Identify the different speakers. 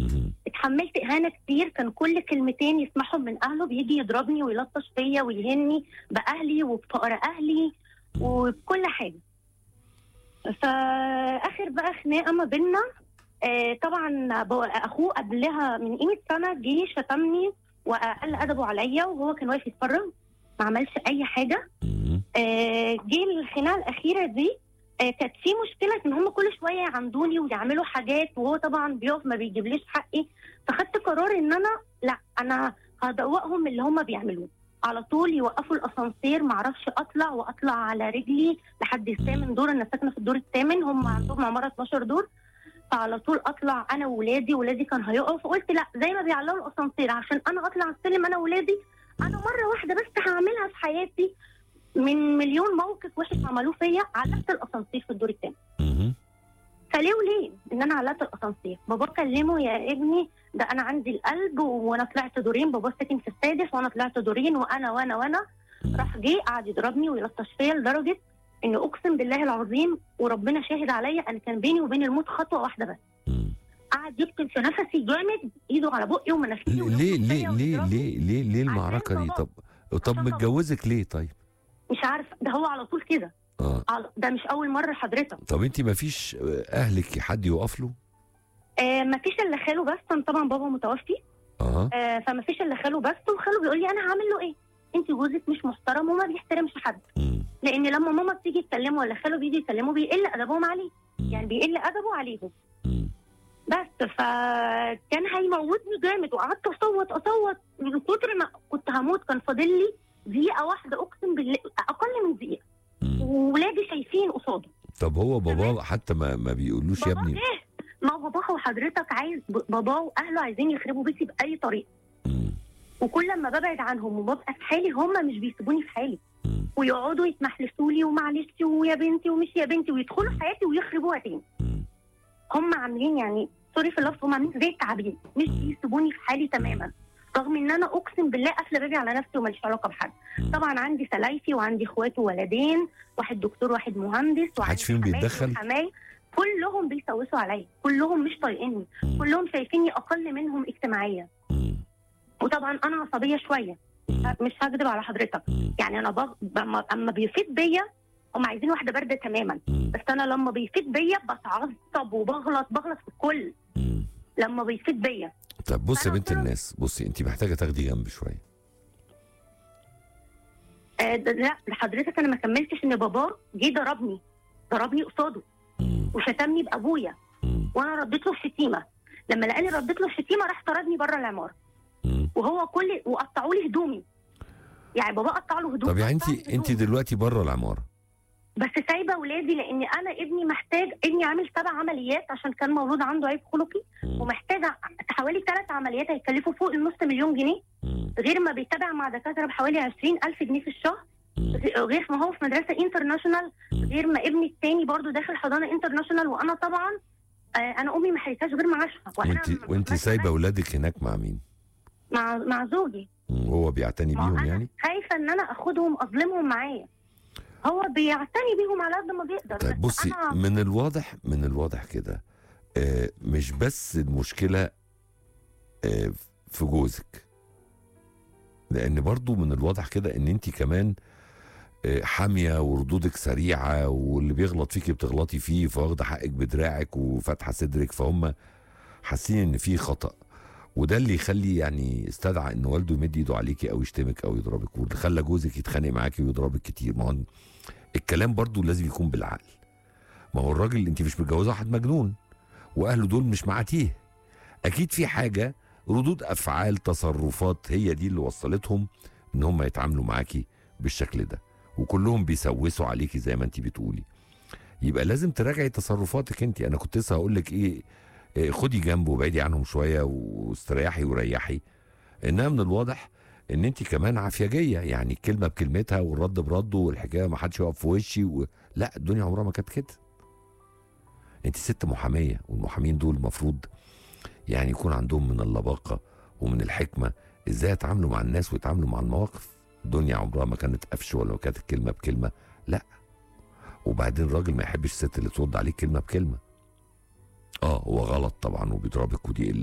Speaker 1: مهم.
Speaker 2: اتحملت اهانه كتير كان كل كلمتين يسمعهم من اهله بيجي يضربني ويلطش فيا ويهني باهلي وبفقر اهلي وبكل حاجه فاخر بقى خناقه ما بينا آه طبعا ب- اخوه قبلها من قيمه سنه جه شتمني واقل ادبه عليا وهو كان واقف يتفرج ما عملش اي حاجه
Speaker 1: مهم.
Speaker 2: آه، جه الخناقه الاخيره دي آه، كانت في مشكله ان هم كل شويه يعندوني ويعملوا حاجات وهو طبعا بيقف ما بيجيبليش حقي فخدت قرار ان انا لا انا هدوقهم اللي هم بيعملوه على طول يوقفوا الاسانسير ما اعرفش اطلع واطلع على رجلي لحد الثامن دور انا ساكنه في الدور الثامن هم عندهم عماره 12 دور فعلى طول اطلع انا وولادي ولادي كان هيقف فقلت لا زي ما بيعلقوا الاسانسير عشان انا اطلع السلم انا وولادي انا مره واحده بس هعملها في حياتي من مليون موقف وحش عملوه فيا علقت الاسانسير في الدور الثاني
Speaker 1: مهم.
Speaker 2: فليه وليه ان انا علقت الاسانسير بابا كلمه يا ابني ده انا عندي القلب وانا طلعت دورين بابا ساكن في السادس وانا طلعت دورين وانا وانا وانا راح جه قعد يضربني ويلطش فيا لدرجه ان اقسم بالله العظيم وربنا شاهد عليا انا كان بيني وبين الموت خطوه واحده بس
Speaker 1: مم.
Speaker 2: قعد يكتم في نفسي جامد ايده على بقي ومناخيري
Speaker 1: ليه
Speaker 2: وينفخ
Speaker 1: ليه
Speaker 2: فيا
Speaker 1: ليه ليه
Speaker 2: ويضربني.
Speaker 1: ليه ليه ليه المعركه دي
Speaker 2: بابا.
Speaker 1: طب طب
Speaker 2: عشان بابا.
Speaker 1: متجوزك ليه طيب
Speaker 2: مش عارفه ده هو على طول كده
Speaker 1: اه
Speaker 2: على- ده مش اول مره حضرتك
Speaker 1: طب انت ما فيش اهلك حد يقف له
Speaker 2: آه ما فيش الا خاله بس أنا طبعا بابا متوفي
Speaker 1: اه
Speaker 2: آه فما فيش الا خاله بس وخاله بيقول لي انا هعمل له ايه انت جوزك مش محترم وما بيحترمش حد
Speaker 1: مم.
Speaker 2: لان لما ماما بتيجي تكلمه ولا خاله بيجي يكلمه بيقل ادبهم عليه
Speaker 1: مم.
Speaker 2: يعني بيقل ادبه عليهم
Speaker 1: مم.
Speaker 2: بس فكان هيموتني جامد وقعدت اصوت اصوت من كتر ما كنت هموت كان فاضل لي دقيقه واحده اقسم بالله اقل من دقيقه
Speaker 1: مم.
Speaker 2: وولادي شايفين قصاده
Speaker 1: طب هو بابا حتى ما ما بيقولوش يا
Speaker 2: بابا
Speaker 1: ابني
Speaker 2: جه ما هو باباه وحضرتك عايز باباه واهله عايزين يخربوا بيتي باي طريقه
Speaker 1: مم.
Speaker 2: وكل ما ببعد عنهم وببقى في حالي هم مش بيسيبوني في حالي
Speaker 1: مم.
Speaker 2: ويقعدوا يتمحلسوا لي ومعلش ويا بنتي ومش يا بنتي ويدخلوا حياتي ويخربوها تاني
Speaker 1: مم.
Speaker 2: هم عاملين يعني سوري في اللفظ هم عاملين زي التعابين مش بيسيبوني في حالي تماما رغم ان انا اقسم بالله قافله بابي على نفسي وماليش علاقه بحد
Speaker 1: مم.
Speaker 2: طبعا عندي سلايفي وعندي اخوات وولدين واحد دكتور واحد مهندس وعندي
Speaker 1: فيهم
Speaker 2: حماتي
Speaker 1: بيتدخل؟
Speaker 2: وحماي كلهم بيسوسوا عليا كلهم مش طايقيني
Speaker 1: مم.
Speaker 2: كلهم شايفيني اقل منهم اجتماعيا
Speaker 1: مم.
Speaker 2: وطبعا انا عصبيه شويه
Speaker 1: مم.
Speaker 2: مش هكذب على حضرتك
Speaker 1: مم.
Speaker 2: يعني انا بغ... اما أما بيفيد بيا هم عايزين واحده بارده تماما
Speaker 1: مم.
Speaker 2: بس انا لما بيفيد بيا بتعصب وبغلط بغلط في الكل
Speaker 1: مم.
Speaker 2: لما بيفيد بيا
Speaker 1: طب بصي يا
Speaker 2: أنا
Speaker 1: بنت
Speaker 2: قلت له-
Speaker 1: الناس بصي انت محتاجه تاخدي جنب شويه
Speaker 2: آه ده- لا لحضرتك انا ما كملتش ان باباه جه ضربني ضربني قصاده
Speaker 1: مم.
Speaker 2: وشتمني بابويا
Speaker 1: مم.
Speaker 2: وانا رديت له الشتيمه لما لقاني رديت له الشتيمه راح طردني بره العماره
Speaker 1: مم.
Speaker 2: وهو كل وقطعوا لي هدومي يعني بابا قطع له هدومي
Speaker 1: طب يعني انت
Speaker 2: قطع لي
Speaker 1: انت
Speaker 2: هدومي.
Speaker 1: دلوقتي بره العماره
Speaker 2: بس سايبه ولادي لان انا ابني محتاج ابني عامل سبع عمليات عشان كان مولود عنده عيب خلقي
Speaker 1: مم.
Speaker 2: ومحتاجه حوالي ثلاث عمليات هيكلفوا فوق النص مليون جنيه
Speaker 1: مم.
Speaker 2: غير ما بيتابع مع دكاتره بحوالي 20000 جنيه في الشهر
Speaker 1: مم.
Speaker 2: غير ما هو في مدرسه انترناشونال
Speaker 1: مم.
Speaker 2: غير ما ابني الثاني برضو داخل حضانه انترناشونال وانا طبعا آه، انا امي ما حيتهاش غير معاشها وأنا
Speaker 1: وانت
Speaker 2: م-
Speaker 1: وانت
Speaker 2: ماشية
Speaker 1: سايبه اولادك هناك مع مين
Speaker 2: مع مع زوجي
Speaker 1: مم. هو بيعتني
Speaker 2: ما هو
Speaker 1: بيهم
Speaker 2: أنا
Speaker 1: يعني
Speaker 2: خايفه ان انا اخدهم اظلمهم معايا هو بيعتني بيهم على قد ما بيقدر
Speaker 1: طيب
Speaker 2: بس
Speaker 1: بصي
Speaker 2: أنا
Speaker 1: من الواضح من الواضح كده آه مش بس المشكله آه في جوزك لان برضو من الواضح كده ان انت كمان آه، حاميه وردودك سريعه واللي بيغلط فيكي بتغلطي فيه فواخده حقك بدراعك وفاتحه صدرك فهم حاسين ان في خطا وده اللي يخلي يعني استدعى ان والده يمد ايده عليكي او يشتمك او يضربك واللي خلى جوزك يتخانق معاكي ويضربك كتير ما هو الكلام برضو لازم يكون بالعقل ما هو الراجل اللي انت مش متجوزه واحد مجنون واهله دول مش معاتيه اكيد في حاجه ردود افعال تصرفات هي دي اللي وصلتهم ان هم يتعاملوا معاكي بالشكل ده وكلهم بيسوسوا عليكي زي ما انت بتقولي يبقى لازم تراجعي تصرفاتك انت انا كنت لسه هقول لك ايه إيه، خدي جنبه وبعدي عنهم شويه واستريحي وريحي انها من الواضح ان انت كمان عافيجيه يعني الكلمه بكلمتها والرد برده والحكايه ما حدش يقف في وشي و... لا الدنيا عمرها ما كانت كده انت ست محاميه والمحامين دول المفروض يعني يكون عندهم من اللباقه ومن الحكمه ازاي يتعاملوا مع الناس ويتعاملوا مع المواقف الدنيا عمرها ما كانت قفش ولا كانت الكلمه بكلمه لا وبعدين الراجل ما يحبش الست اللي ترد عليه كلمه بكلمه اه هو غلط طبعا وبيضربك ودي